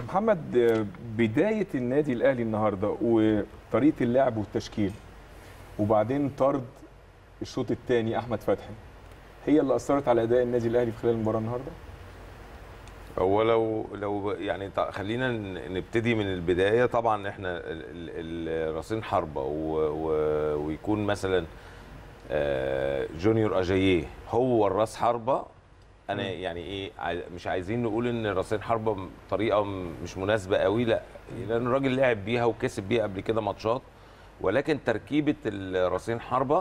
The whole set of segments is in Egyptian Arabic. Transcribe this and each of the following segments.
محمد آه، بدايه النادي الاهلي النهارده وطريقه اللعب والتشكيل وبعدين طرد الشوط الثاني احمد فتحي هي اللي اثرت على اداء النادي الاهلي في خلال المباراه النهارده هو لو لو يعني تع- خلينا ن- نبتدي من البدايه طبعا احنا ال- ال- ال- راسين حربه و- و- ويكون مثلا آه، جونيور اجاييه هو الراس حربه انا يعني ايه عاي- مش عايزين نقول ان راسين حربه م- طريقه م- مش مناسبه قوي لا لان الراجل لعب بيها وكسب بيها قبل كده ماتشات ولكن تركيبه الراسين حربه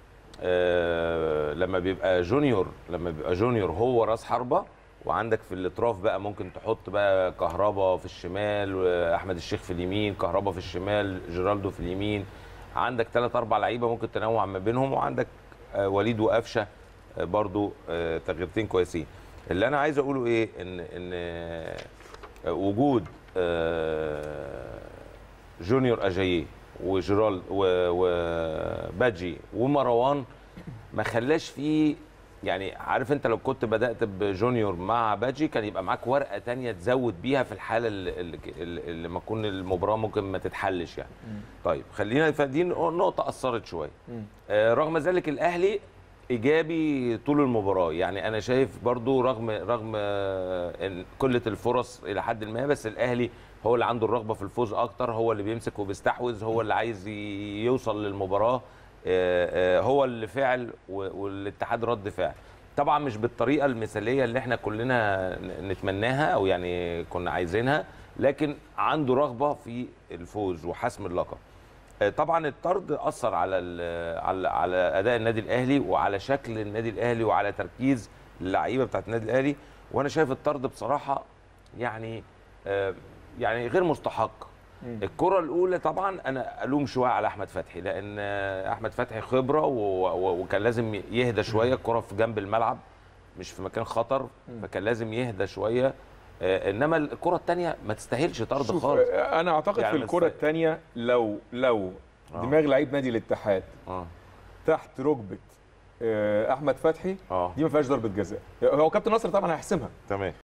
آه، لما بيبقى جونيور لما بيبقى جونيور هو راس حربه وعندك في الاطراف بقى ممكن تحط بقى كهربا في الشمال واحمد الشيخ في اليمين كهربا في الشمال جيرالدو في اليمين عندك ثلاث اربع لعيبه ممكن تنوع ما بينهم وعندك آه، وليد وقفشه آه، برضو آه، تغييرتين كويسين اللي انا عايز اقوله ايه ان ان آه، وجود آه، جونيور اجاييه وجيرالد و- وباجي ومروان ما خلاش فيه يعني عارف انت لو كنت بدات بجونيور مع باجي كان يبقى معاك ورقه تانية تزود بيها في الحاله اللي, اللي, اللي ما تكون المباراه ممكن ما تتحلش يعني طيب خلينا فدي نقطه اثرت شويه آه رغم ذلك الاهلي ايجابي طول المباراه يعني انا شايف برضو رغم رغم آه، إن قله الفرص الى حد ما بس الاهلي هو اللي عنده الرغبه في الفوز اكتر هو اللي بيمسك وبيستحوذ هو اللي عايز ي- يوصل للمباراه آه، آه، هو اللي فعل و- والاتحاد رد فعل طبعا مش بالطريقه المثاليه اللي احنا كلنا ن- نتمناها او يعني كنا عايزينها لكن عنده رغبه في الفوز وحسم اللقب آه، طبعا الطرد اثر على ال- على على اداء النادي الاهلي وعلى شكل النادي الاهلي وعلى تركيز اللعيبه بتاعت النادي الاهلي وانا شايف الطرد بصراحه يعني آه، يعني غير مستحق الكره الاولى طبعا انا الوم شويه على احمد فتحي لان آه، احمد فتحي خبره و- و- وكان لازم يهدى شويه الكره في جنب الملعب مش في مكان خطر فكان لازم يهدى شويه آه، انما الكره الثانيه ما تستاهلش طرد شوف خالص آه، انا اعتقد يعني في بس- الكره الثانيه لو لو آه. دماغ لعيب نادي الاتحاد اه تحت ركبه آه، احمد فتحي اه دي ما فيهاش ضربه جزاء هو كابتن نصر طبعا هيحسمها تمام